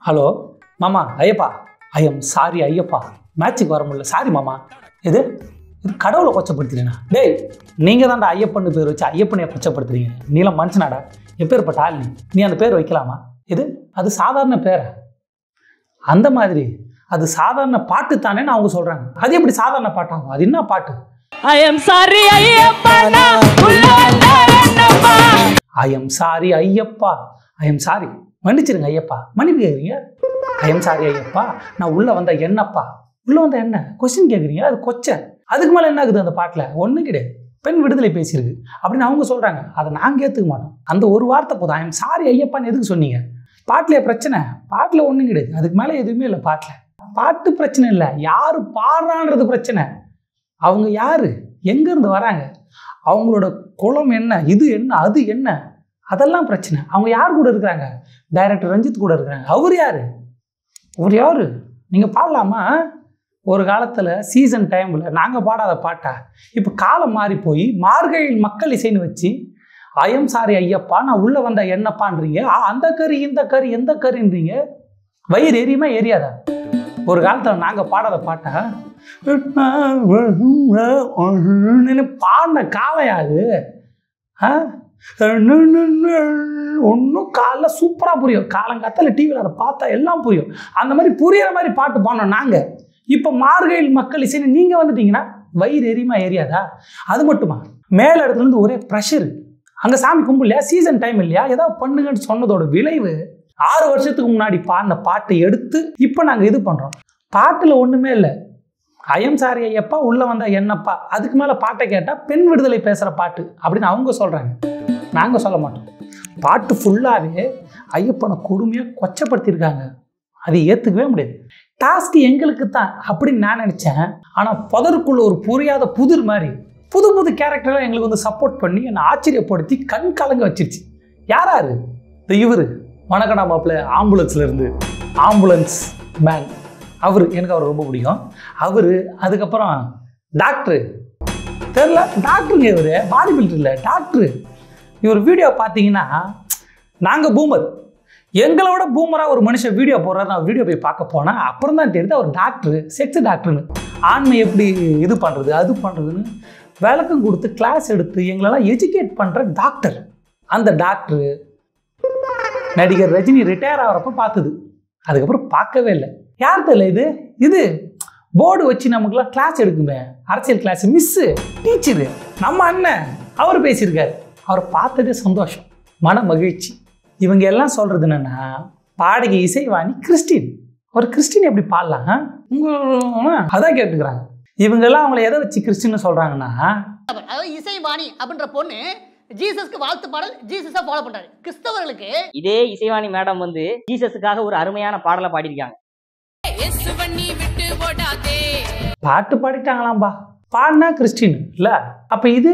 Hello மாமா Ayyappa I am sorry Ayyappa மேட்ச்சுக்கு வர முடியல சாரி மாமா இது இது கடவுளை கொச்சப்படுத்துறீங்க டேய் நீங்கள் தான்டா ஐயப்பன்னு பேர் வச்சு ஐயப்பனையை கொச்சப்படுத்துறீங்க நீலாம் மனுஷனாடா எப்பேற்பட்ட ஆள் நீ நீ அந்த பேர் வைக்கலாமா இது அது சாதாரண பேரா அந்த மாதிரி அது சாதாரண பாட்டு தானேன்னு அவங்க சொல்கிறாங்க அது எப்படி சாதாரண பாட்டாகும் அது என்ன பாட்டு ஐ எம் சாரி ஐயப்பா நான் உள்ள வந்தா என்னப்பா I am sorry Ayyappa I am sorry மன்னிச்சிருங்க ஐயப்பா மன்னிப்பு கேட்குறீங்க ஐ எம் சாரி ஐயப்பா நான் உள்ளே வந்த என்னப்பா உள்ளே வந்த என்ன கொஸ்டின் கேட்குறீங்க அது கொச்சை அதுக்கு மேலே என்ன ஆகுது அந்த பாட்டில் ஒன்றும் கிடையாது பெண் விடுதலை பேசியிருக்கு அப்படின்னு அவங்க சொல்கிறாங்க அதை நாங்கள் ஏற்றுக்க மாட்டோம் அந்த ஒரு வார்த்தை போதும் ஐ எம் சாரி ஐயப்பான்னு எதுக்கு சொன்னீங்க பாட்டிலே பிரச்சனை பாட்டில் ஒன்றும் கிடையாது அதுக்கு மேலே எதுவுமே இல்லை பாட்டில் பாட்டு பிரச்சனை இல்லை யார் பாடுறான்றது பிரச்சனை அவங்க யார் எங்கேருந்து வராங்க அவங்களோட குலம் என்ன இது என்ன அது என்ன அதெல்லாம் பிரச்சனை அவங்க யார் கூட இருக்கிறாங்க டைரக்டர் ரஞ்சித் கூட இருக்கிறாங்க அவர் யார் அவர் யார் நீங்கள் பாடலாமா ஒரு காலத்தில் சீசன் டைமில் நாங்கள் பாடாத பாட்டா இப்போ காலம் மாறி போய் மார்கழியில் மக்கள் இசைன்னு வச்சு ஐயம் சாரி ஐயப்பா நான் உள்ளே வந்த என்னப்பான்றீங்க ஆ, அந்த கறி இந்த கறி எந்த கறின்றீங்க வயிறு எரியுமா எரியாதா ஒரு காலத்தில் நாங்கள் பாடாத பாட்டா பாடின காலம் யாது ஒன்றும் காலைல சூப்பராக புரியும் காலங்காத்தால டிவியில் அதை பார்த்தா எல்லாம் புரியும் அந்த மாதிரி புரியிற மாதிரி பாட்டு பாடணும் நாங்கள் இப்போ மார்கழியில் மக்கள் இசைன்னு நீங்கள் வந்துட்டீங்கன்னா வயிறு எரியுமா எரியாதா அது மட்டுமா மேல் இடத்துலேருந்து ஒரே ப்ரெஷர் அங்கே சாமி கும்பிடலையா சீசன் டைம் இல்லையா ஏதாவது பண்ணுங்கன்னு சொன்னதோட விளைவு ஆறு வருஷத்துக்கு முன்னாடி பாடின பாட்டை எடுத்து இப்போ நாங்கள் இது பண்ணுறோம் பாட்டில் ஒன்றுமே இல்லை ஐயம் சாரி ஐயப்பா உள்ளே வந்த என்னப்பா அதுக்கு மேலே பாட்டை கேட்டால் பெண் விடுதலை பேசுகிற பாட்டு அப்படின்னு அவங்க சொல்கிறாங்க நாங்கள் சொல்ல மாட்டோம் பாட்டு ஃபுல்லாகவே ஐயப்பனை கொடுமையாக கொச்சப்படுத்தியிருக்காங்க அதை ஏற்றுக்கவே முடியாது டாஸ்க் எங்களுக்கு தான் அப்படின்னு நான் நினச்சேன் ஆனால் புதருக்குள்ள ஒரு புரியாத புதிர் மாதிரி புது புது கேரக்டர்லாம் எங்களுக்கு வந்து சப்போர்ட் பண்ணி என்னை ஆச்சரியப்படுத்தி கண் கலங்க வச்சிருச்சு யாராரு இந்த இவர் வணக்கடா மாப்பிள்ள ஆம்புலன்ஸ்ல இருந்து ஆம்புலன்ஸ் மேன் அவர் எனக்கு அவர் ரொம்ப பிடிக்கும் அவர் அதுக்கப்புறம் டாக்டரு தெரில டாக்டருங்க இவர் பாடி பில்டர் இல்லை டாக்டரு இவர் வீடியோ பார்த்தீங்கன்னா நாங்கள் பூமர் எங்களை விட பூமராக ஒரு மனுஷன் வீடியோ போடுறாரு நான் வீடியோ போய் பார்க்க போனால் அப்புறம் தான் தெரியுது அவர் டாக்டரு செக்ஸ் டாக்டர்னு ஆண்மை எப்படி இது பண்ணுறது அது பண்ணுறதுன்னு விளக்கம் கொடுத்து கிளாஸ் எடுத்து எங்களெல்லாம் எஜுகேட் பண்ணுற டாக்டர் அந்த டாக்டரு நடிகர் ரஜினி ரிட்டையர் ஆகிறப்ப பார்த்தது அதுக்கப்புறம் பார்க்கவே இல்லை யார் தெரியல இது இது போர்டு வச்சு நமக்குலாம் கிளாஸ் எடுக்குமே அரசியல் கிளாஸ் மிஸ்ஸு டீச்சரு நம்ம அண்ணன் அவர் பேசியிருக்காரு அவரை பார்த்ததே சந்தோஷம் மன மகிழ்ச்சி இவங்க எல்லாம் சொல்கிறது என்னென்னா பாடகி இசைவாணி கிறிஸ்டின் ஒரு கிறிஸ்டின் எப்படி பாடலாம் ஆ? உங்க அதான் கேட்டுக்கிறாங்க இவங்கெல்லாம் அவங்கள எதை வச்சு கிறிஸ்டின்னு சொல்கிறாங்கன்னா அவர், அதாவது இசைவாணி அப்படின்ற பொண்ணு ஜீசஸ்க்கு வாழ்த்து பாடல் ஜீசஸா ஃபாலோ பண்றாரு கிறிஸ்தவர்களுக்கு இதே இசைவாணி மேடம் வந்து ஜீசஸுக்காக ஒரு அருமையான பாடலை பாடியிருக்காங்க பண்ணி விட்டு ஓடாதே பாட்டு பாடிட்டாங்களாம்பா பாடினா கிறிஸ்டின் இல்லை அப்போ இது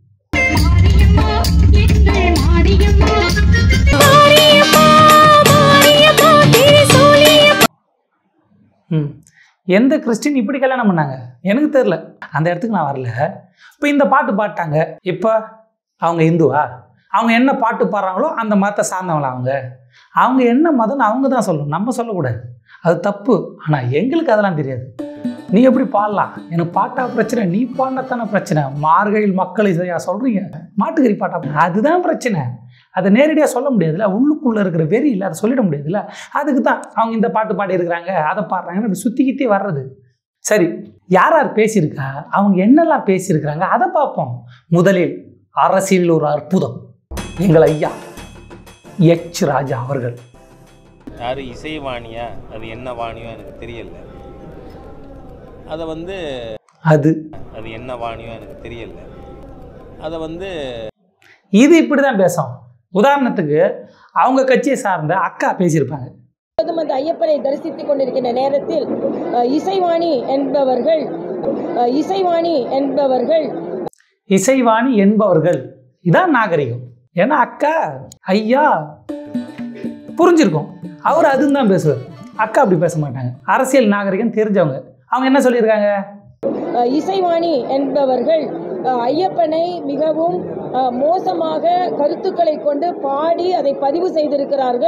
ம் எந்த கிறிஸ்டின் இப்படி கல்யாணம் பண்ணாங்க எனக்கு தெரில அந்த இடத்துக்கு நான் வரல இப்போ இந்த பாட்டு பாட்டாங்க இப்போ அவங்க இந்துவா அவங்க என்ன பாட்டு பாடுறாங்களோ அந்த மதத்தை சார்ந்தவங்களா அவங்க அவங்க என்ன மதம்னு அவங்க தான் சொல்லணும் நம்ம சொல்லக்கூடாது அது தப்பு ஆனால் எங்களுக்கு அதெல்லாம் தெரியாது நீ எப்படி பாடலாம் எனக்கு பாட்டா பிரச்சனை நீ பாடினத்தானே பிரச்சனை மார்கழியில் மக்கள் இசையா சொல்கிறீங்க மாட்டுக்கறி பாட்டா அதுதான் பிரச்சனை அதை நேரடியாக சொல்ல முடியாதுல்ல உள்ளுக்குள்ளே இருக்கிற வெறி இல்லை அதை சொல்லிட முடியாதுல்ல அதுக்கு தான் அவங்க இந்த பாட்டு பாடி இருக்கிறாங்க அதை பாடுறாங்கன்னு அப்படி சுற்றிக்கிட்டே வர்றது சரி யார் யார் பேசியிருக்கா அவங்க என்னெல்லாம் பேசியிருக்கிறாங்க அதை பார்ப்போம் முதலில் அரசியல் ஒரு அற்புதம் எங்கள் ஐயா எச் ராஜா அவர்கள் யார் இசைவாணியா அது என்ன வாணியோ எனக்கு தெரியல அதை வந்து அது அது என்ன வாணியோ எனக்கு தெரியல அதை வந்து இது இப்படி தான் பேசும் உதாரணத்துக்கு அவங்க கட்சியை சார்ந்த அக்கா பேசியிருப்பாங்க எப்போதும் அந்த ஐயப்பனை தரிசித்துக் கொண்டிருக்கின்ற நேரத்தில் அஹ், இசைவாணி என்பவர்கள் அஹ், இசைவாணி என்பவர்கள் இசைவாணி என்பவர்கள் இதான் நாகரிகம் ஏன்னா அக்கா ஐயா புரிஞ்சிருக்கும் அவர் அதுன்னு தான் பேசுவார் அக்கா அப்படி பேச மாட்டாங்க அரசியல் நாகரிகம் தெரிஞ்சவங்க அவங்க என்ன சொல்லியிருக்காங்க அஹ், இசைவாணி என்பவர்கள் அஹ், ஐயப்பனை மிகவும் அஹ், மோசமாக கருத்துக்களை கொண்டு பாடி அதை பதிவு செய்திருக்கிறார்கள்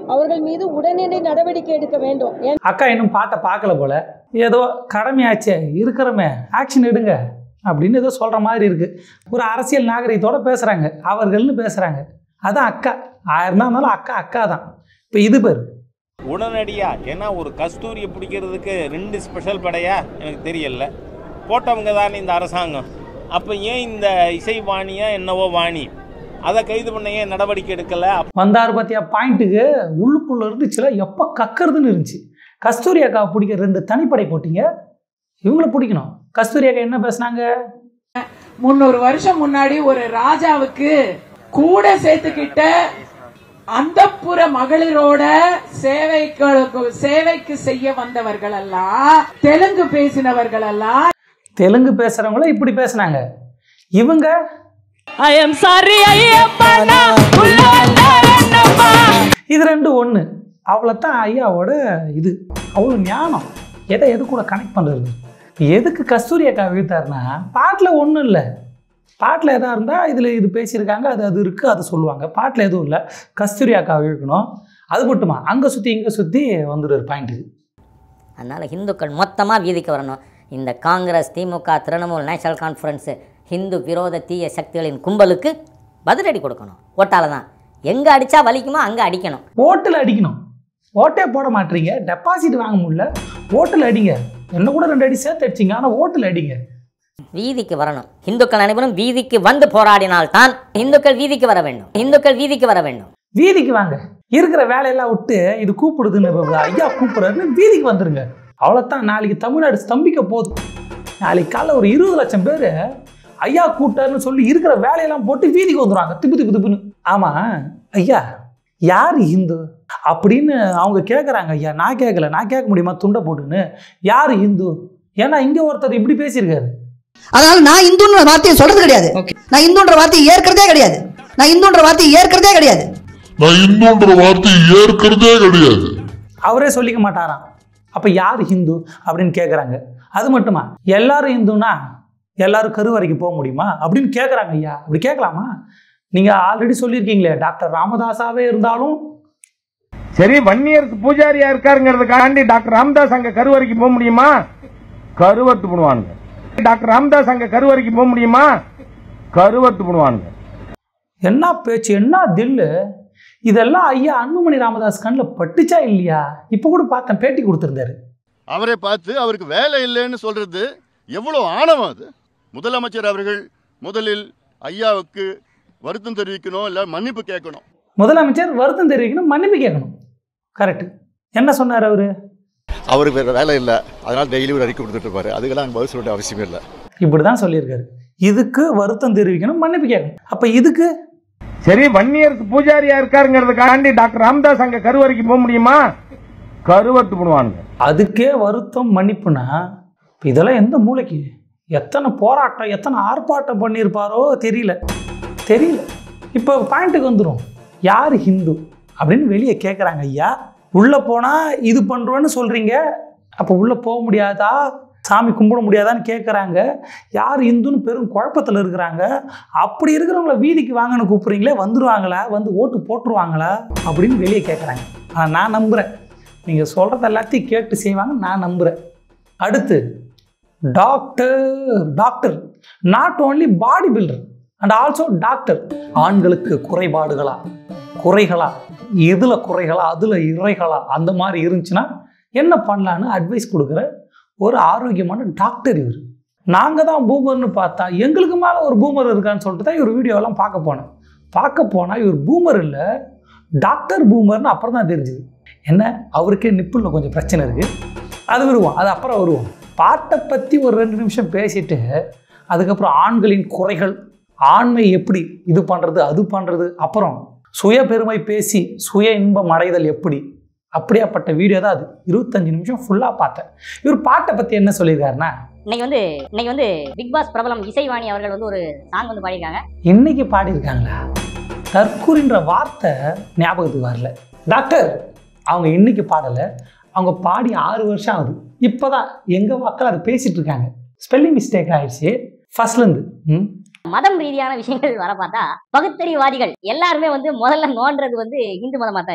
அவர்கள் மீது உடனடி நடவடிக்கை எடுக்க வேண்டும் ஏன் அக்கா இன்னும் பாட்டை பார்க்கல போல ஏதோ கடமையாச்சே இருக்கிறமே ஆக்ஷன் எடுங்க அப்படின்னு ஏதோ சொல்கிற மாதிரி இருக்குது ஒரு அரசியல் நாகரிகத்தோட பேசுகிறாங்க அவர்கள்னு பேசுகிறாங்க அதான் அக்கா ஆயிரம் தான் இருந்தாலும் அக்கா அக்கா தான் இப்போ இது பேர் உடனடியா ஏன்னா ஒரு கஸ்தூரியை பிடிக்கிறதுக்கு ரெண்டு ஸ்பெஷல் படையா எனக்கு தெரியல போட்டவங்க தானே இந்த அரசாங்கம் அப்போ ஏன் இந்த இசைவாணியா என்னவோ வாணி அதை கைது பண்ண ஏன் நடவடிக்கை எடுக்கல வந்தார் பார்த்தியா பாயிண்ட்டுக்கு உள்ளுக்குள்ளே இருந்துச்சுல எப்போ கக்கறதுன்னு இருந்துச்சு கஸ்தூரி அக்காவை பிடிக்க ரெண்டு தனிப்படை போட்டீங்க இவங்கள பிடிக்கணும் கஸ்தூரி அக்கா என்ன பேசுனாங்க முன்னூறு வருஷம் முன்னாடி ஒரு ராஜாவுக்கு கூட சேர்த்துக்கிட்ட அந்தப்புற மகளிரோட சேவைகளுக்கு சேவைக்கு செய்ய வந்தவர்கள் எல்லாம் தெலுங்கு பேசினவர்கள் எல்லாம் தெலுங்கு பேசுகிறவங்கள இப்படி பேசுனாங்க இவங்க ஐ எம் சாரி ஐயப்பனா உள்ள வந்தா என்னப்பா இது ரெண்டு ஒன்று அவ்வளோத்தான் ஐயாவோட இது அவ்வளோ ஞானம் எதை எது கூட கனெக்ட் பண்ணுறது எதுக்கு கஸ்தூரி அக்கா வீழ்த்தாருன்னா பாட்டில் ஒன்றும் இல்லை பாட்டில் எதாக இருந்தால் இதில் இது பேசியிருக்காங்க அது அது இருக்குது அது சொல்லுவாங்க பாட்டில் எதுவும் இல்லை கஸ்தூரி அக்கா இழுக்கணும் அது மட்டுமா அங்கே சுற்றி இங்கே சுற்றி வந்துடுவார் பாயிண்ட்டுக்கு அதனால் ஹிந்துக்கள் மொத்தமாக வீதிக்கு வரணும் இந்த Congress DMK Trinamool National Conference Hindu விரோத தீய சக்திகளின் கும்பலுக்கு பதிலடி கொடுக்கணும் ஓட்டால தான் எங்கே அடித்தா வலிக்குமோ அங்கே அடிக்கணும் ஓட்டில் அடிக்கணும் ஓட்டே போட மாட்டீங்க டெபாசிட் வாங்க முடியல ஓட்டில் அடிங்க என்ன கூட ரெண்டு அடி சேர்த்து அடிச்சிங்க ஆனால் ஓட்டில் அடிங்க வீதிக்கு வரணும் இந்துக்கள் அனைவரும் வீதிக்கு வந்து போராடினால்தான் இந்துக்கள் வீதிக்கு வர வேண்டும் இந்துக்கள் வீதிக்கு வர வேண்டும் வீதிக்கு வாங்க இருக்கிற வேலையெல்லாம் விட்டு இது கூப்பிடுதுன்னு இப்ப ஐயா கூப்பிடுறாருன்னு வீதிக்கு வந்துருங்க அவ்வளோதான் நாளைக்கு தமிழ்நாடு ஸ்தம்பிக்க போகுது நாளைக்கு காலைல ஒரு இருபது லட்சம் பேர் ஐயா கூட்டாருன்னு சொல்லி இருக்கிற வேலையெல்லாம் போட்டு வீதிக்கு வந்துடுவாங்க திப்பு திப்பு திப்புன்னு ஆமாம் ஐயா யார் இந்து அப்படின்னு அவங்க கேட்குறாங்க ஐயா நான் கேட்கல நான் கேட்க முடியுமா துண்டை போட்டுன்னு யார் இந்து ஏன்னா இங்கே ஒருத்தர் இப்படி பேசியிருக்காரு அதனால நான் இந்துன்ற வார்த்தையை சொல்றது கிடையாது நான் இந்துன்ற வார்த்தையை ஏற்கிறதே கிடையாது நான் இந்துன்ற வார்த்தையை ஏற்கிறதே கிடையாது நான் இந்துன்ற வார்த்தையை ஏற்கிறதே கிடையாது அவரே சொல்லிக்க மாட்டாராம் அப்போ யார் ஹிந்து அப்படின்னு கேட்குறாங்க அது மட்டுமா எல்லாரும் இந்துனா எல்லாரும் கருவறைக்கு போக முடியுமா அப்படின்னு கேட்குறாங்க ஐயா அப்படி கேட்கலாமா நீங்கள் ஆல்ரெடி சொல்லியிருக்கீங்களே டாக்டர் ராமதாஸாவே இருந்தாலும் சரி வன்னியருக்கு பூஜாரியா இருக்காருங்கிறதுக்காண்டி டாக்டர் ராமதாஸ் அங்க கருவறைக்கு போக முடியுமா கருவத்து பண்ணுவானுங்க டாக்டர் ராமதாஸ் அங்க கருவறைக்கு போக முடியுமா கருவத்து பண்ணுவானுங்க என்ன பேச்சு என்ன தில்லு இதெல்லாம் ஐயா அன்புமணி ராமதாஸ் கண்ணில் பட்டுச்சா இல்லையா இப்போ கூட பார்த்தேன் பேட்டி கொடுத்துருந்தாரு அவரை பார்த்து அவருக்கு வேலை இல்லைன்னு சொல்றது எவ்வளவு ஆணவம் அது முதலமைச்சர் அவர்கள் முதலில் ஐயாவுக்கு வருத்தம் தெரிவிக்கணும் இல்லை மன்னிப்பு கேட்கணும் முதலமைச்சர் வருத்தம் தெரிவிக்கணும் மன்னிப்பு கேட்கணும் கரெக்ட் என்ன சொன்னார் அவரு அவருக்கு வேற வேலை இல்லை அதனால டெய்லி ஒரு அறிக்கை கொடுத்துட்டு இருப்பாரு அதுக்கெல்லாம் அங்கே பதில் சொல்ல வேண்டிய அவசியமே இல்லை இப்படி தான் சொல்லியிருக்காரு இதுக்கு வருத்தம் தெரிவிக்கணும் மன்னிப்பு கேட்கணும் அப்போ இதுக்கு சரி வன்னியருக்கு பூஜாரியா இருக்காருங்கிறதுக்காண்டி டாக்டர் ராமதாஸ் அங்க கருவறைக்கு போக முடியுமா கருவத்து பண்ணுவானுங்க அதுக்கே வருத்தம் மன்னிப்புனா இப்போ இதெல்லாம் எந்த மூளைக்கு எத்தனை போராட்டம் எத்தனை ஆர்ப்பாட்டம் பண்ணியிருப்பாரோ தெரியல தெரியல இப்போ பாயிண்ட்டுக்கு வந்துடும் யார் ஹிந்து அப்படின்னு வெளியே கேட்குறாங்க ஐயா உள்ளே போனால் இது பண்ணுறோன்னு சொல்கிறீங்க அப்போ உள்ளே போக முடியாதா சாமி கும்பிட முடியாதான்னு கேட்குறாங்க யார் இந்துன்னு பெரும் குழப்பத்தில் இருக்கிறாங்க அப்படி இருக்கிறவங்கள வீதிக்கு வாங்கன்னு கூப்பிட்றீங்களே வந்துருவாங்களா வந்து ஓட்டு போட்டுருவாங்களா அப்படின்னு வெளியே கேட்குறாங்க ஆனால் நான் நம்புகிறேன் நீங்கள் சொல்கிறது எல்லாத்தையும் கேட்டு செய்வாங்க நான் நம்புகிறேன் அடுத்து doctor doctor not only body builder and also doctor ஆண்களுக்கு குறைபாடுகளா குறைகளா இதில் குறைகளா அதில் இறைகளா அந்த மாதிரி இருந்துச்சுன்னா என்ன பண்ணலான்னு அட்வைஸ் கொடுக்குற ஒரு ஆரோக்கியமான டாக்டர் இவர் நாங்கள் தான் பூமர்னு பார்த்தா எங்களுக்கு மேலே ஒரு பூமர் இருக்கான்னு சொல்லிட்டு தான் இவர் வீடியோலாம் பார்க்க போனேன் பார்க்க போனால் இவர் பூமர் இல்லை டாக்டர் பூமர்னு அப்புறம் தான் தெரிஞ்சுது என்ன அவருக்கே நிப்பிளில் கொஞ்சம் பிரச்சனை இருக்குது அது வருவோம் அது அப்புறம் வருவோம் பாட்டை பற்றி ஒரு ரெண்டு நிமிஷம் பேசிட்டு அதுக்கப்புறம் ஆண்களின் குறைகள் ஆண்மை எப்படி இது பண்ணுறது அது பண்ணுறது அப்புறம் சுய பெருமை பேசி சுய இன்பம் அடைதல் எப்படி அப்படியாப்பட்ட வீடியோ தான் அது இருபத்தஞ்சு நிமிஷம் ஃபுல்லாக பார்த்தேன் இவர் பாட்டை பற்றி என்ன சொல்லியிருக்காருன்னா இன்னைக்கு வந்து இன்னைக்கு வந்து பிக் பாஸ் பிரபலம் இசைவாணி அவர்கள் வந்து ஒரு சாங் வந்து பாடியிருக்காங்க இன்னைக்கு பாடியிருக்காங்களா தற்கூரின்ற வார்த்தை ஞாபகத்துக்கு வரல டாக்டர் அவங்க இன்னைக்கு பாடலை அவங்க பாடி ஆறு வருஷம் ஆகுது இப்போ தான் எங்கள் மக்கள் அதை பேசிட்டு இருக்காங்க ஸ்பெல்லிங் மிஸ்டேக் ஆயிடுச்சு ஃபர்ஸ்ட்லேருந்து ம் மதம் ரீதியான விஷயங்கள் வர பார்த்தா பகுத்தறிவாதிகள் எல்லாருமே வந்து முதல்ல நோன்றது வந்து இந்து மதமா தான் இருக்கு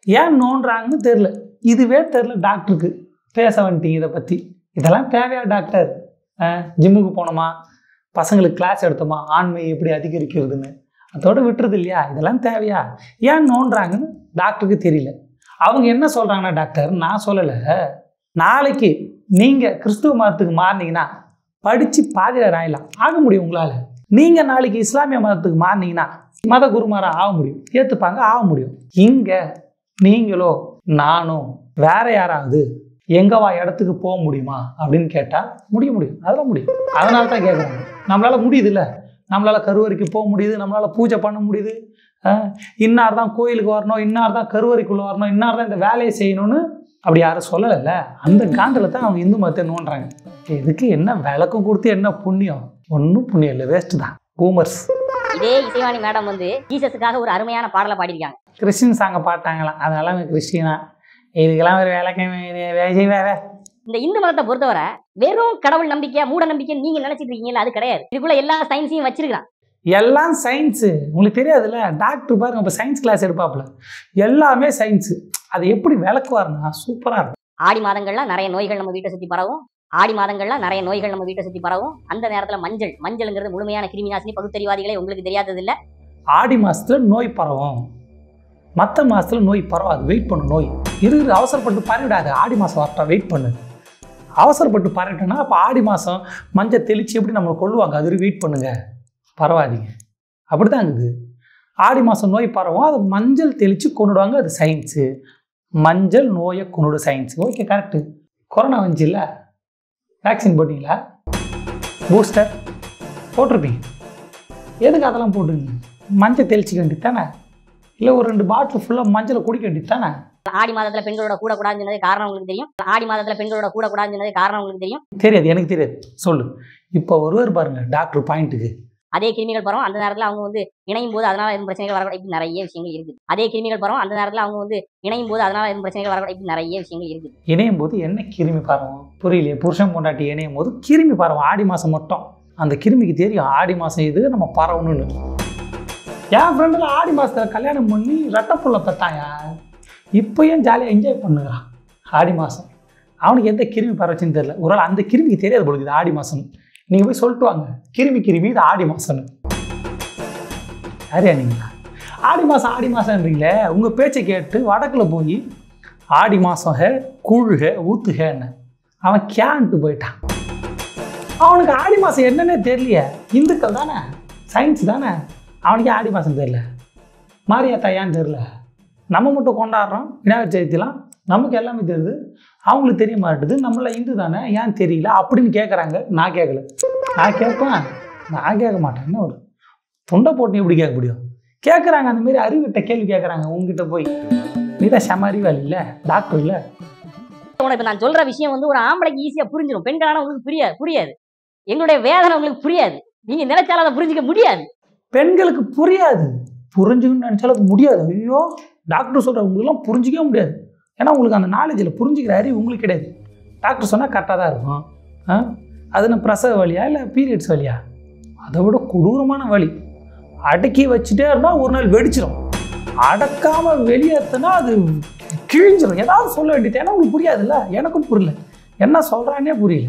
ஏன் நோண்டுறாங்கன்னு தெரில இதுவே தெரில டாக்டருக்கு பேச வந்துட்டீங்க இதை பற்றி இதெல்லாம் தேவையா டாக்டர் ஜிம்முக்கு போனோமா பசங்களுக்கு கிளாஸ் எடுத்தோமா ஆண்மை எப்படி அதிகரிக்கிறதுன்னு அதோட விட்டுறது இல்லையா இதெல்லாம் தேவையா ஏன் நோண்டுறாங்கன்னு டாக்டருக்கு தெரியல அவங்க என்ன சொல்கிறாங்கன்னா டாக்டர் நான் சொல்லலை நாளைக்கு நீங்கள் கிறிஸ்துவ மதத்துக்கு மாறினீங்கன்னா படித்து பாதிரியார் ஆயிடலாம் ஆக முடியும் உங்களால் நீங்கள் நாளைக்கு இஸ்லாமிய மதத்துக்கு மாறினீங்கன்னா மத குருமாராக ஆக முடியும் ஏற்றுப்பாங்க ஆக முடியும் இங்கே நீங்களோ நானும் வேற யாராவது எங்கவா இடத்துக்கு போக முடியுமா அப்படின்னு கேட்டால் முடிய முடியும் அதெல்லாம் முடியும் அதனால தான் கேட்குறாங்க நம்மளால் முடியுதுல்ல நம்மளால் கருவறைக்கு போக முடியுது நம்மளால் பூஜை பண்ண முடியுது அஹ் இன்னார் தான் கோயிலுக்கு வரணும் இன்னார் தான் கருவறைக்குள்ளே வரணும் இன்னார் தான் இந்த வேலையை செய்யணும்னு அப்படி யாரும் சொல்லலைல்ல அந்த காண்டில் தான் அவங்க இந்து மதத்தை நோண்டுறாங்க இதுக்கு என்ன விளக்கம் கொடுத்து என்ன புண்ணியம் ஒன்றும் புண்ணியம் இல்லை வேஸ்ட்டு தான் பூமர்ஸ் இதே இசைவாணி மேடம் வந்து ஜீசஸுக்காக ஒரு அருமையான பாடலை பாடியிருக்காங்க கிறிஸ்டின் சாங்கை பாட்டாங்களாம் அதனால அவங்க கிறிஸ்டினா இதுக்கெல்லாம் ஒரு விளக்கம் வேலை வேற இந்த இந்து மதத்தை பொறுத்தவரை வெறும் கடவுள் நம்பிக்கை மூட நம்பிக்கை நீங்க நினைச்சிட்டு இருக்கீங்கல்ல அது கிடையாது இதுக்குள்ள எல்லா சயின்ஸையும் வச்சிருக்கான் எல்லாம் சயின்ஸு உங்களுக்கு தெரியாதுல்ல டாக்டர் பாருங்க இப்போ சயின்ஸ் கிளாஸ் எடுப்பாப்புல எல்லாமே சயின்ஸு அது எப்படி விளக்குவாருன்னா சூப்பராக இருக்கும் ஆடி மாதங்கள்லாம் நிறைய நோய்கள் நம்ம வீட்டை சுத்தி பரவும் ஆடி மாதங்கள்லாம் நிறைய நோய்கள் நம்ம வீட்டை சுத்தி பரவும் அந்த நேரத்துல மஞ்சள் மஞ்சள்ங்கிறது முழுமையான கிருமி நாசினி பகுத்தறிவாதிகளே உங்களுக்கு தெரியாதது இல்ல ஆடி மாசத்துல நோய் பரவும் மற்ற மாசத்துல நோய் பரவாது வெயிட் பண்ணு நோய் இரு இரு, அவசரப்பட்டு பரவிடாது ஆடி மாதம் வரட்டும் வெயிட் பண்ணு அவசரப்பட்டு பரவிட்டோன்னா அப்போ ஆடி மாதம் மஞ்சள் தெளித்து எப்படி நம்மளை கொள்ளுவாங்க அது வரைக்கும் வெயிட் பண்ணுங்க பரவாதீங்க அப்படி தான் இருக்குது ஆடி மாதம் நோய் பரவும் அது மஞ்சள் தெளித்து கொண்டுடுவாங்க அது சயின்ஸு மஞ்சள் நோயை கொண்டுடு சயின்ஸ் ஓகே கரெக்டு கொரோனா வந்துச்சுல்ல வேக்சின் போட்டிங்களா பூஸ்டர் போட்டிருப்பீங்க எதுக்கு அதெல்லாம் போட்டுங்க மஞ்சள் தெளிச்சிக்க வேண்டியது தானே இல்லை ஒரு ரெண்டு பாட்டில் ஃபுல்லாக மஞ்சளை குடிக்க வேண்டியது தானே ஆடி மாதத்துல பெண்களோட கூட கூடாதுன்னு சொன்னது காரணம் உங்களுக்கு தெரியும் ஆடி மாதத்துல பெண்களோட கூட கூடாதுன்னு சொன்னது காரணம் உங்களுக்கு தெரியும் தெரியாது எனக்கு தெரியாது சொல்லு இப்போ ஒருவர் பாருங்க டாக்டர் பாயிண்ட்டுக்கு அதே கிருமிகள் பரவும் அந்த நேரத்துல அவங்க வந்து இணையும் போது அதனால எதுவும் பிரச்சனைகள் வரக்கூடாது இப்படி நிறைய விஷயங்கள் இருக்குது அதே கிருமிகள் பரவும் அந்த நேரத்துல அவங்க வந்து இணையும் போது அதனால எதுவும் பிரச்சனைகள் வரக்கூடாது இப்படி நிறைய விஷயங்கள் இருக்குது இணையும் போது என்ன கிருமி பரவும் புரியலையே புருஷன் பொண்டாட்டி இணையும் போது கிருமி பரவும் ஆடி மாதம் மட்டும் அந்த கிருமிக்கு தெரியும் ஆடி மாதம் இது நம்ம பரவணும்னு என் ஃப்ரெண்டில் ஆடி மாதத்தில் கல்யாணம் பண்ணி ரெட்டப்புள்ள பெத்தாயா இப்போ ஏன் ஜாலியாக என்ஜாய் பண்ணுகிறான் ஆடி மாதம் அவனுக்கு எந்த கிருமி பரவச்சுன்னு தெரியல ஒரு அந்த கிருமிக்கு தெரியாது பொழுது இது ஆடி மாதம் நீங்கள் போய் சொல்லிட்டு வாங்க கிருமி கிருமி இது ஆடி மாதம்னு யாரையா நீங்களா ஆடி மாதம் ஆடி மாதம்ன்றீங்களே உங்கள் பேச்சை கேட்டு வடக்கில் போய் ஆடி மாதம் ஹே கூழுக ஊத்துகன்னு அவன் கேன்ட்டு போயிட்டான் அவனுக்கு ஆடி மாதம் என்னன்னே தெரியலையே இந்துக்கள் தானே சயின்ஸ் தானே அவனுக்கே ஆடி மாதம் தெரியல மாரியாத்தா ஏன்னு தெரில நம்ம மட்டும் கொண்டாடுறோம் விநாயகர் சதுர்த்திலாம் நமக்கு எல்லாமே தெரியுது அவங்களுக்கு தெரிய மாட்டுது நம்மள இந்து தானே ஏன் தெரியல அப்படின்னு கேட்குறாங்க நான் கேட்கல நான் கேட்பேன் நான் கேட்க மாட்டேன் என்ன ஒரு தொண்டை போட்டு எப்படி கேட்க முடியும் கேட்குறாங்க அந்த மாதிரி அறிவிட்ட கேள்வி கேட்குறாங்க உங்ககிட்ட போய் நீ தான் செம அறிவாளி இல்லை டாக்டர் இல்லை உனக்கு இப்ப நான் சொல்ற விஷயம் வந்து ஒரு ஆம்பளைக்கு ஈஸியா புரிஞ்சிடும் பெண்களான உங்களுக்கு புரியாது புரியாது எங்களுடைய வேதனை உங்களுக்கு புரியாது நீங்க நினைச்சாலும் அதை புரிஞ்சுக்க முடியாது பெண்களுக்கு புரியாது புரிஞ்சுக்கணும்னு நினச்சாலும் அது முடியாது ஐயோ டாக்டர் சொல்கிற உங்களுக்குலாம் புரிஞ்சிக்கவே முடியாது ஏன்னா உங்களுக்கு அந்த நாலேஜில் புரிஞ்சுக்கிற அறிவு உங்களுக்கு கிடையாது டாக்டர் சொன்னால் கரெக்டாக தான் இருக்கும் ஆ அது என்ன பிரசவ வலியா இல்லை பீரியட்ஸ் வலியா அதை விட கொடூரமான வலி அடக்கி வச்சுட்டே இருந்தால் ஒரு நாள் வெடிச்சிடும் அடக்காமல் வெளியேற்றினா அது கிழிஞ்சிடும் ஏதாவது சொல்ல வேண்டியது ஏன்னா உங்களுக்கு புரியாதுல்ல எனக்கும் புரியல என்ன சொல்கிறானே புரியல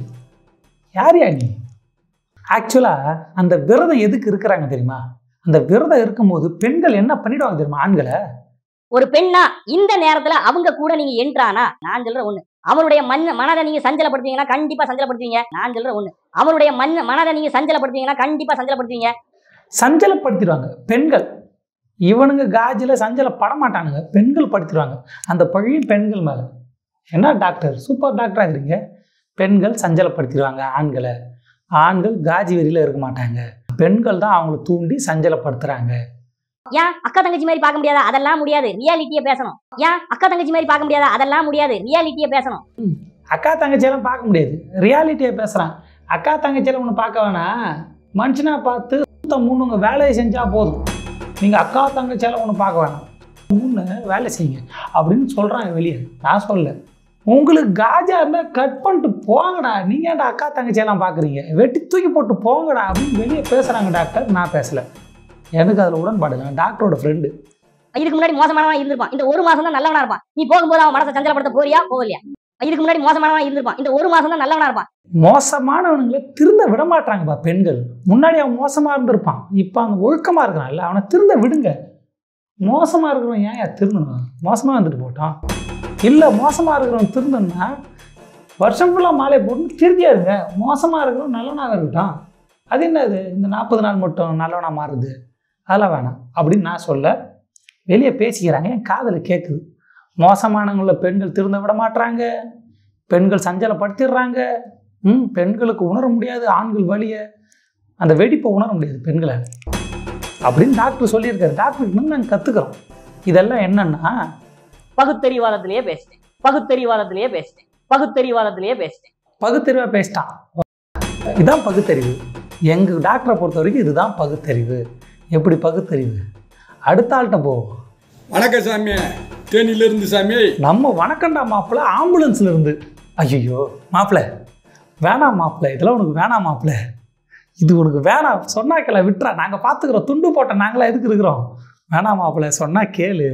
யார் யா நீ ஆக்சுவலாக அந்த விரதம் எதுக்கு இருக்கிறாங்க தெரியுமா அந்த விரதம் இருக்கும்போது பெண்கள் என்ன பண்ணிடுவாங்க தெரியுமா ஆண்களை ஒரு பெண்ணா இந்த நேரத்துல அவங்க கூட நீங்க என்றானா நான் சொல்ற ஒண்ணு அவருடைய மண் மனதை நீங்க சஞ்சலப்படுத்துவீங்கன்னா கண்டிப்பா சஞ்சலப்படுத்துவீங்க நான் சொல்ற ஒண்ணு அவருடைய மண் மனதை நீங்க சஞ்சலப்படுத்துவீங்கன்னா கண்டிப்பா சஞ்சலப்படுத்துவீங்க சஞ்சலப்படுத்திடுவாங்க பெண்கள் இவனுங்க காஜில் சஞ்சலப்பட மாட்டானுங்க பெண்கள் படுத்திடுவாங்க அந்த பழியும் பெண்கள் மேலே என்ன டாக்டர் சூப்பர் டாக்டராக இருக்கிறீங்க பெண்கள் சஞ்சலப்படுத்திடுவாங்க ஆண்களை ஆண்கள் காஜி வெறியில் இருக்க மாட்டாங்க பெண்கள் தான் அவங்கள தூண்டி சஞ்சலப்படுத்துகிறாங்க ஏன் அக்கா தங்கச்சி மாதிரி பார்க்க முடியாதா அதெல்லாம் முடியாது ரியாலிட்டியை பேசணும் ஏன் அக்கா தங்கச்சி மாதிரி பார்க்க முடியாதா அதெல்லாம் முடியாது ரியாலிட்டியை பேசணும் அக்கா தங்கச்சியெல்லாம் பார்க்க முடியாது ரியாலிட்டியை பேசுகிறான் அக்கா தங்கச்சியெல்லாம் ஒன்று பார்க்க வேணாம் மனுஷனாக பார்த்து சுத்த மூணுங்க வேலையை செஞ்சால் போதும் நீங்கள் அக்கா தங்கச்சியெல்லாம் ஒன்று பார்க்க வேணாம் மூணு வேலை செய்யுங்க அப்படின்னு சொல்கிறாங்க வெளியே நான் சொல்ல உங்களுக்கு காஜா இருந்தால் கட் பண்ணிட்டு போங்கடா நீங்கள் ஏன்டா அக்கா தங்கச்சியெல்லாம் பார்க்குறீங்க வெட்டி தூக்கி போட்டு போங்கடா அப்படின்னு வெளியே பேசுகிறாங்க டாக்டர் நான் பேசலை எனக்கு அதில் உடன்பாடு நான் டாக்டரோட ஃப்ரெண்டு இதுக்கு முன்னாடி மோசமானவனா இருந்திருப்பான் இந்த ஒரு மாசம் தான் நல்லவனா இருப்பான் நீ போகும்போது அவன் மனசை சஞ்சலப்படுத்த போறியா போகலையா இதுக்கு முன்னாடி மோசமானவனா இருந்திருப்பான் இந்த ஒரு மாசம் தான் நல்லவனா இருப்பான் மோசமானவனுங்களை திருந்த விட மாட்டாங்கப்பா பெண்கள் முன்னாடி அவன் மோசமாக இருந்திருப்பான் இப்போ அவன் ஒழுக்கமாக இருக்கிறான்ல அவனை திருந்த விடுங்க மோசமாக இருக்கிறவன் ஏன் ஏன் திருந்தணும் மோசமாக வந்துட்டு போட்டான் இல்லை மோசமாக இருக்கிறவன் திருந்தன்னா வருஷம் ஃபுல்லாக மாலை போட்டு திருத்தியா இருங்க மோசமாக இருக்கிறவன் நல்லவனாக இருக்கட்டும் அது என்னது இந்த நாற்பது நாள் மட்டும் நல்லவனாக மாறுது அதெல்லாம் வேணாம் அப்படின்னு நான் சொல்ல வெளியே பேசிக்கிறாங்க என் காதில் கேட்குது மோசமானவங்கள பெண்கள் திருந்த விட மாட்றாங்க பெண்கள் சஞ்சலப்படுத்திடுறாங்க ம் பெண்களுக்கு உணர முடியாது ஆண்கள் வழியை அந்த வெடிப்பை உணர முடியாது பெண்களால் அப்படின்னு டாக்டர் சொல்லியிருக்காரு டாக்டருக்கு இன்னும் நாங்கள் கற்றுக்குறோம் இதெல்லாம் என்னன்னா பகுத்தறிவாதத்திலேயே பேசிட்டேன் பகுத்தறிவாதத்திலேயே பேசிட்டேன் பகுத்தறிவாதத்திலேயே பேசிட்டேன் பகுத்தறிவாக பேசிட்டான் இதுதான் பகுத்தறிவு எங்கள் டாக்டரை பொறுத்த வரைக்கும் இதுதான் பகுத்தறிவு எப்படி பகுத்தறிவு அடுத்த ஆள்கிட்ட போவோம் வணக்கம் சாமி தேனியில இருந்து சாமி நம்ம வணக்கண்டா மாப்பிள்ள ஆம்புலன்ஸ்ல இருந்து ஐயோ மாப்பிள்ள வேணாம் மாப்பிள்ள இதெல்லாம் உனக்கு வேணாம் மாப்பிள்ள இது உனக்கு வேணாம் சொன்னா கேள விட்டுறா நாங்கள் பார்த்துக்குறோம் துண்டு போட்ட நாங்களா எதுக்கு இருக்கிறோம் வேணாம் மாப்பிள்ள சொன்னா கேளு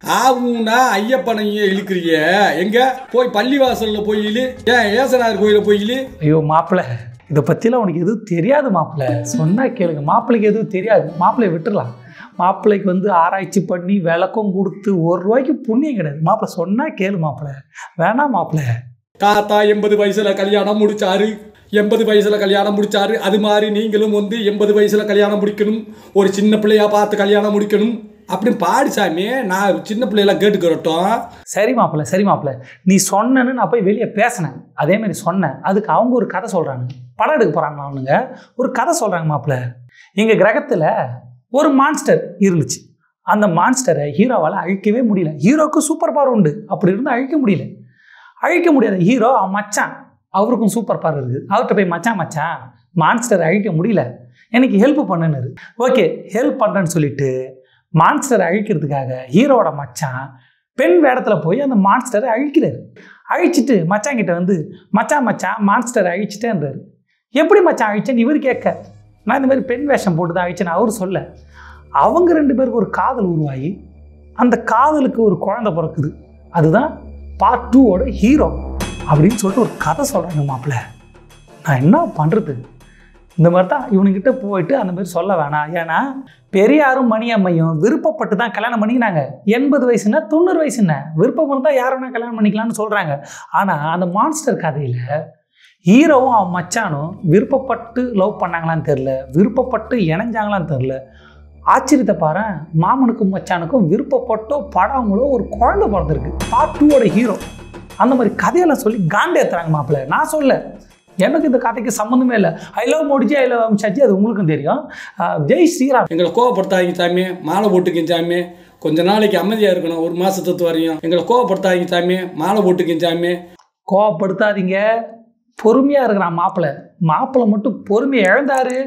ஆவுனா ஐயப்பனையும் இழுக்கிறிய எங்க போய் பள்ளிவாசல்ல போய் இழு ஏன் ஏசனார் கோயில போய் இழு ஐயோ மாப்பிள்ள இதை பற்றிலாம் உனக்கு எதுவும் தெரியாது மாப்பிள்ள சொன்னா கேளுங்க மாப்பிள்ளைக்கு எதுவும் தெரியாது மாப்பிள்ளைய விட்டுறலாம் மாப்பிள்ளைக்கு வந்து ஆராய்ச்சி பண்ணி விளக்கம் கொடுத்து ஒரு ரூபாய்க்கு புண்ணியம் கிடையாது மாப்பிள்ளை சொன்னா கேளு மாப்பிள்ள வேணாம் மாப்பிள்ள தாத்தா எண்பது வயசுல கல்யாணம் முடிச்சாரு எண்பது வயசுல கல்யாணம் முடிச்சாரு அது மாதிரி நீங்களும் வந்து எண்பது வயசுல கல்யாணம் முடிக்கணும் ஒரு சின்ன பிள்ளையா பார்த்து கல்யாணம் முடிக்கணும் அப்படின்னு பாடு சாமி நான் சின்ன பிள்ளையெல்லாம் கேட்டுக்கிறட்டும் சரி மாப்பிள்ள சரி மாப்பிள்ள நீ சொன்னேன்னு நான் போய் வெளியே பேசினேன் அதே மாதிரி சொன்னேன் அதுக்கு அவங்க ஒரு கதை சொல்கிறாங்க படம் எடுக்க போகிறாங்க அவனுங்க ஒரு கதை சொல்கிறாங்க மாப்பிள்ள எங்கள் கிரகத்தில் ஒரு மான்ஸ்டர் இருந்துச்சு அந்த மான்ஸ்டரை ஹீரோவால் அழிக்கவே முடியல ஹீரோக்கு சூப்பர் பவர் உண்டு அப்படி இருந்து அழிக்க முடியல அழிக்க முடியாத ஹீரோ அவன் மச்சான் அவருக்கும் சூப்பர் பவர் இருக்குது அவர்கிட்ட போய் மச்சான் மச்சான் மான்ஸ்டரை அழிக்க முடியல எனக்கு ஹெல்ப் பண்ணுன்னாரு ஓகே ஹெல்ப் பண்ணுறேன்னு சொல்லிட்டு மான்ஸ்டரை அழிக்கிறதுக்காக ஹீரோவோட மச்சான் பெண் வேடத்தில் போய் அந்த மான்ஸ்டரை அழிக்கிறாரு அழிச்சிட்டு மச்சான் கிட்ட வந்து மச்சான் மச்சான் மான்ஸ்டரை அழிச்சிட்டேன்றாரு எப்படி மச்சான் அழிச்சேன்னு இவர் கேட்க நான் இந்த மாதிரி பெண் வேஷம் போட்டு தான் அழிச்சேன்னு அவர் சொல்ல அவங்க ரெண்டு பேருக்கு ஒரு காதல் உருவாகி அந்த காதலுக்கு ஒரு குழந்தை பிறக்குது அதுதான் பார்ட் டூவோட ஹீரோ அப்படின்னு சொல்லிட்டு ஒரு கதை சொல்கிறாங்க மாப்பிள்ள நான் என்ன பண்ணுறது இந்த மாதிரி தான் இவனுக்கிட்ட போயிட்டு அந்த மாதிரி சொல்ல வேணாம் ஏன்னா பெரியாரும் மணியம்மையும் விருப்பப்பட்டு தான் கல்யாணம் பண்ணிக்கினாங்க எண்பது வயசுனா தொண்ணூறு வயசுன்னா விருப்பம் இருந்தால் யார் வேணா கல்யாணம் பண்ணிக்கலாம்னு சொல்கிறாங்க ஆனால் அந்த மான்ஸ்டர் கதையில் ஹீரோவும் அவன் மச்சானும் விருப்பப்பட்டு லவ் பண்ணாங்களான்னு தெரில விருப்பப்பட்டு இணைஞ்சாங்களான்னு தெரில ஆச்சரியத்தை பாரு மாமனுக்கும் மச்சானுக்கும் விருப்பப்பட்டோ படாமலோ ஒரு குழந்தை பிறந்திருக்கு பார்ட் டூவோட ஹீரோ அந்த மாதிரி கதையெல்லாம் சொல்லி காண்டேத்துறாங்க மாப்பிள்ள நான் சொல்ல எனக்கு இந்த கதைக்கு சம்மந்தமே இல்லை I love Modi ji I love Amit Shah ji அது உங்களுக்கும் தெரியும் அஹ் ஜெய் ஸ்ரீராம் எங்களை கோவப்படுத்தாதீங்க சாமி மாலை போட்டுக்கிங்க சாமி கொஞ்ச நாளைக்கு அமைதியா இருக்கணும் ஒரு மாசத்துக்கு வரையும் எங்களை கோவப்படுத்தாதீங்க சாமி மாலை போட்டுக்கிங்க சாமி கோவப்படுத்தாதீங்க பொறுமையாக இருக்கிறான் மாப்பிள்ளை மாப்பிள்ளை மட்டும் பொறுமையை இழந்தாரு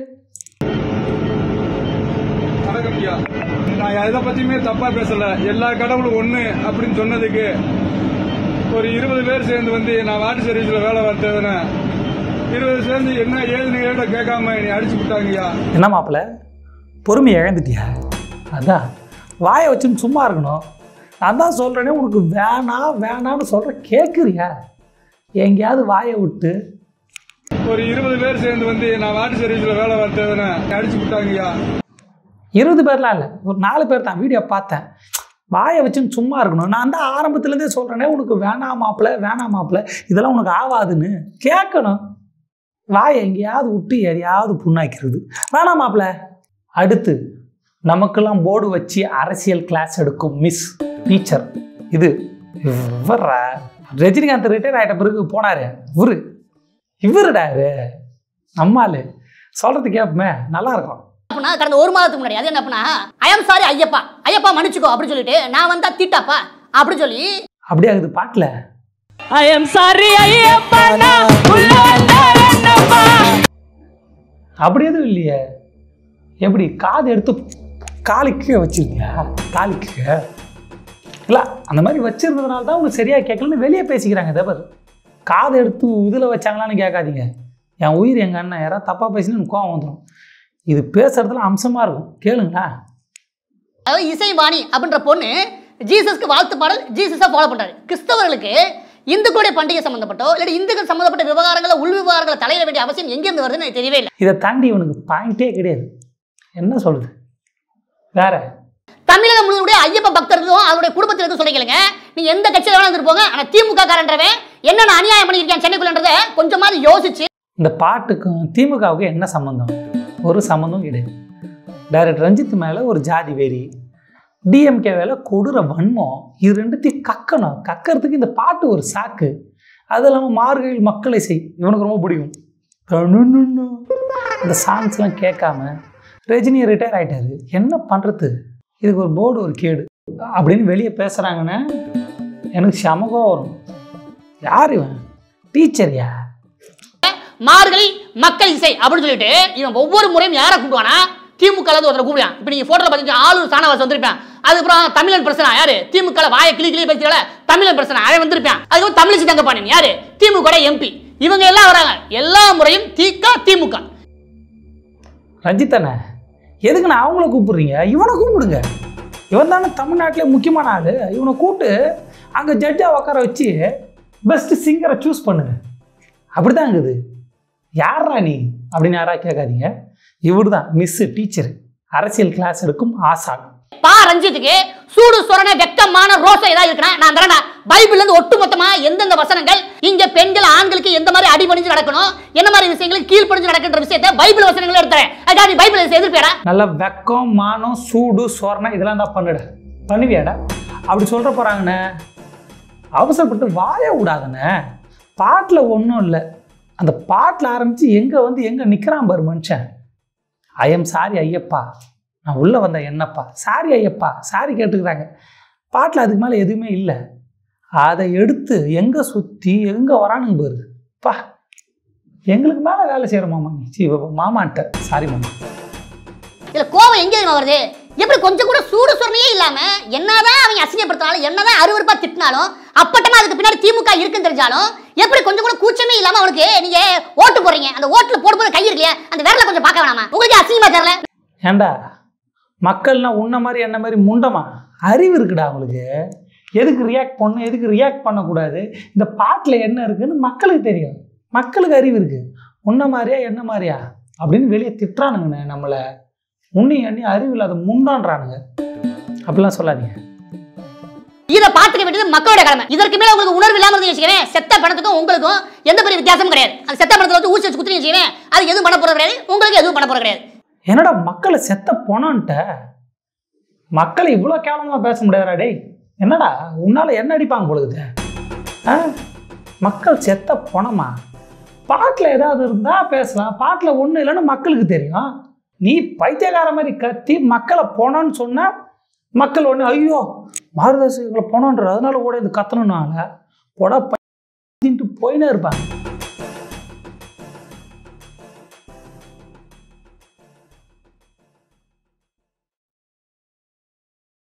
வணக்கம் ஐயா நான் எதை பத்தியுமே தப்பா பேசல எல்லா கடவுளும் ஒண்ணு அப்படின்னு சொன்னதுக்கு ஒரு இருபது பேர் சேர்ந்து வந்து நான் வாட்டர் சர்வீஸ்ல வேலை பார்த்தவன இருபது சேர்ந்து என்ன ஏதுன்னு கேட்ட கேட்காம என்னை அடிச்சு விட்டாங்கய்யா என்ன மாப்பிள்ள பொறுமையை இழந்துட்டியா அதான் வாயை வச்சுன்னு சும்மா இருக்கணும் நான் தான் சொல்கிறேனே உனக்கு வேணாம் வேணான்னு சொல்கிறேன் கேட்குறியா எங்கேயாவது வாயை விட்டு ஒரு இருபது பேர் சேர்ந்து வந்து நான் வாட்டர் சர்வீஸ்ல வேலை பார்த்தவன அடிச்சு விட்டாங்கய்யா இருபது பேர்லாம் இல்லை ஒரு நாலு பேர் தான் வீடியோ பார்த்தேன் வாயை வச்சுன்னு சும்மா இருக்கணும் நான் தான் ஆரம்பத்துலேருந்தே சொல்கிறேனே உனக்கு வேணாம் மாப்பிள்ள வேணாம் மாப்பிள்ள இதெல்லாம் உனக்கு ஆகாதுன்னு கேட்கணும் வாயை எங்கேயாவது விட்டு எதையாவது புண்ணாக்கிறது வேணாம் மாப்பிள்ள அடுத்து நமக்கெல்லாம் போர்டு வச்சு அரசியல் கிளாஸ் எடுக்கும் மிஸ் டீச்சர் இது இவரா ரஜினிகாந்த் ரிட்டையர் ஆகிட்ட பிறகு போனாரு இவரு இவருடா இவரு நம்மால் சொல்கிறது கேட்போமே நல்லா இருக்கும் அப்படின்னா கடந்த ஒரு மாதத்துக்கு முன்னாடி அது என்ன அப்படின்னா ஐ ஆம் சாரி ஐயப்பா ஐயப்பா மன்னிச்சுக்கோ அப்படின்னு சொல்லிட்டு நான் வந்தா திட்டாப்பா அப்படின்னு சொல்லி அப்படியே ஆகுது பாட்டில் ஐ எம் சாரி ஐயப்பா நான் உள்ள வந்தா என்னப்பா அப்படி எதுவும் இல்லையே எப்படி காது எடுத்து காலுக்கு வச்சிருக்கியா காலுக்கு இல்லை அந்த மாதிரி வச்சிருந்ததுனால தான் உங்களுக்கு சரியாக கேட்கலன்னு வெளியே பேசிக்கிறாங்க தவிர காது எடுத்து இதில் வச்சாங்களான்னு கேட்காதீங்க என் உயிர் எங்கள் அண்ணன் யாராவது தப்பாக பேசினா எனக்கு கோவம் வந்துடும் இது பேசுறதுல அம்சமாக இருக்கும் கேளுங்களா அதாவது இசைவாணி அப்படின்ற பொண்ணு ஜீசஸ்க்கு வாழ்த்து பாடல் ஜீசஸை ஃபாலோ பண்றாரு கிறிஸ்தவர்களுக்கு இந்துக்களுடைய பண்டிகை சம்பந்தப்பட்டோ இல்லை இந்துக்கள் சம்பந்தப்பட்ட விவகாரங்களை உள் விவகாரங்களை தலையிட வேண்டிய அவசியம் எங்கேருந்து வருதுன்னு எனக்கு தெரியவே இல்லை இதை தாண்டி இவனுக்கு பாயிண்டே கிடையாது என்ன சொல்லுது வேற தமிழகம் முழுவதுடைய ஐயப்ப பக்தர்களும் அவருடைய குடும்பத்தில் இருந்து சொல்லிக்கலுங்க நீங்க எந்த கட்சியில வேணா இருந்துருப்போங்க ஆனா திமுக காரன்றவன் என்னென்ன அநியாயம் பண்ணியிருக்கான் சென்னைக்குள்ளன்றதை கொஞ்சமாவது யோசிச்சு இந்த பாட்டுக்கும் திமுகவுக்கும் என்ன சம்மந்தம் ஒரு சம்மந்தம் கிடையாது டைரக்டர் ரஞ்சித் மேலே ஒரு ஜாதி வெறி டிஎம்கே மேலே கொடூர வன்மம் இது ரெண்டுத்தையும் கக்கணும் கக்கறதுக்கு இந்த பாட்டு ஒரு சாக்கு அது இல்லாமல் மார்கழியில் மக்களை செய் இவனுக்கு ரொம்ப பிடிக்கும் தனுனுன்னு. அந்த சாங்ஸ்லாம் கேட்காம ரஜினி ரிட்டையர் ஆயிட்டாரு என்ன பண்ணுறது இதுக்கு ஒரு போர்டு ஒரு கேடு அப்படின்னு வெளியே பேசுகிறாங்கன்னு எனக்கு சமகம் வரும் யார் இவன் டீச்சர்யா மார்கழி மக்கள் இசை அப்படின்னு சொல்லிட்டு இவன் ஒவ்வொரு முறையும் யாரை கூப்பிடுவானா திமுக இருந்து ஒருத்தர் கூப்பிடுவான் இப்போ நீங்க போட்டோல பார்த்தீங்கன்னா ஆளூர் சாணவாசம் வந்திருப்பேன் அதுக்கப்புறம் தமிழன் பிரச்சனை யாரு திமுக ல வாயை கிளி கிளி பேசுறல தமிழன் பிரச்சனை அவன் வந்திருப்பான் அதுக்கப்புறம் தமிழிசை தங்கப்பாண்டியன் யாரு திமுக எம்பி இவங்க எல்லாம் வராங்க எல்லா முறையும் திக திமுக ரஞ்சித் அண்ணே எதுக்கு நான் அவங்கள கூப்பிடுறீங்க இவனை கூப்பிடுங்க இவன் தானே தமிழ்நாட்டிலே முக்கியமான ஆள் இவனை கூப்பிட்டு அங்கே ஜட்ஜாக உட்கார வச்சு பெஸ்ட் சிங்கரை சூஸ் பண்ணுங்க அப்படிதான் இருக்குது யாரா நீ அப்படின்னு யாரா கேட்காதீங்க இவரு தான் மிஸ்ஸு டீச்சர் அரசியல் கிளாஸ் எடுக்கும் ஆசான் பா ரஞ்சித்துக்கு சூடு சொரண வெக்கமான ரோசம் ஏதாவது இருக்குன்னா நான் தரேன்டா பைபிள்ல இருந்து ஒட்டுமொத்தமா எந்தெந்த வசனங்கள் இங்க பெண்கள் ஆண்களுக்கு எந்த மாதிரி அடிபணிஞ்சு நடக்கணும் என்ன மாதிரி விஷயங்களுக்கு கீழ்ப்படிஞ்சு நடக்கின்ற விஷயத்தை பைபிள் வசனங்களை எடுத்துறேன் அதுக்காக நீ பைபிள் எதிர்ப்பியாடா நல்லா வெக்கம் மானம் சூடு சொரணை இதெல்லாம் தான் பண்ணுட பண்ணுவியாடா அப்படி சொல்ற போகிறாங்கண்ணே அவசரப்பட்டு வாய விடாதண்ணே பாட்டில் ஒன்றும் இல்லை அந்த பாட்டில் ஆரம்பித்து எங்கே வந்து எங்கே நிற்கிறான் பாரு மனுஷன் ஐஎம் சாரி ஐயப்பா நான் உள்ளே வந்த என்னப்பா சாரி ஐயப்பா சாரி கேட்டுக்கிறாங்க பாட்டில் அதுக்கு மேலே எதுவுமே இல்லை அதை எடுத்து எங்கே சுற்றி எங்கே வரானுங்க பாரு பா எங்களுக்கு மேலே வேலை செய்கிற மாமா நீ சி மாமான்ட்ட சாரி மாமா இதுல கோவம் எங்க தெரியுமா வருது எப்படி கொஞ்சம் கூட சூடு சொரணையே இல்லாம என்னதான் அவங்க அசிங்கப்படுத்தினாலும் என்னதான் அருவருப்பா திட்டினாலும் அப்பட்டமா அதுக்கு பின்னாடி திமுக இருக்குன்னு தெரிஞ்சாலும் எப்படி கொஞ்சம் கூட கூச்சமே இல்லாம அவனுக்கு நீங்க ஓட்டு போடுறீங்க அந்த ஓட்டுல போடும்போது கை இருக்கு இல்லையா அந்த விரல கொஞ்சம் பார்க்க வேணாமா உங்களுக்கு அசிங்கமா தெரியல ஏண்டா மக்கள்லாம் உன்ன மாதிரி என்ன மாதிரி முண்டமா அறிவு இருக்குடா அவங்களுக்கு எதுக்கு ரியாக்ட் பண்ணணும் எதுக்கு ரியாக்ட் பண்ணக்கூடாது இந்த பாட்டில் என்ன இருக்குன்னு மக்களுக்கு தெரியும் மக்களுக்கு அறிவு இருக்கு உன்ன மாதிரியா என்ன மாதிரியா அப்படின்னு வெளியே திட்டுறானுங்கண்ணே நம்மளை உன்னை எண்ணி அறிவு இல்லாத முண்டான்றானுங்க அப்படிலாம் சொல்லாதீங்க இதை பார்த்துக்க வேண்டியது மக்களோட கடமை இதற்கு மேல உங்களுக்கு உணர்வு இல்லாம இருந்து வச்சுக்கவேன் செத்த பணத்துக்கும் உங்களுக்கும் எந்த பெரிய வித்தியாசமும் கிடையாது அந்த செத்த பணத்துல வச்சு ஊசி வச்சு குத்துறீங்க வச்சுக்கவேன் அது எதுவும் பண்ண போறது கிடையாது உங்களுக்கு எதுவும் பண்ண போறது கிடையாது என்னடா மக்களை செத்த போனான்ட்ட மக்களை இவ்வளோ கேவலமாக பேச முடியாதா டேய் என்னடா உன்னால என்ன அடிப்பாங்க பொழுது ஆ மக்கள் செத்த போனமா பாட்டில் ஏதாவது இருந்தால் பேசலாம் பாட்டில் ஒன்றும் இல்லைன்னு மக்களுக்கு தெரியும் நீ பைத்தியக்கார மாதிரி கத்தி மக்களை போனோன்னு சொன்னால் மக்கள் ஒன்று ஐயோ பாரதேசிகளை போனோன்ற அதனால கூட இது கத்தணும்னால போடா பைத்தின்ட்டு போயினே இருப்பாங்க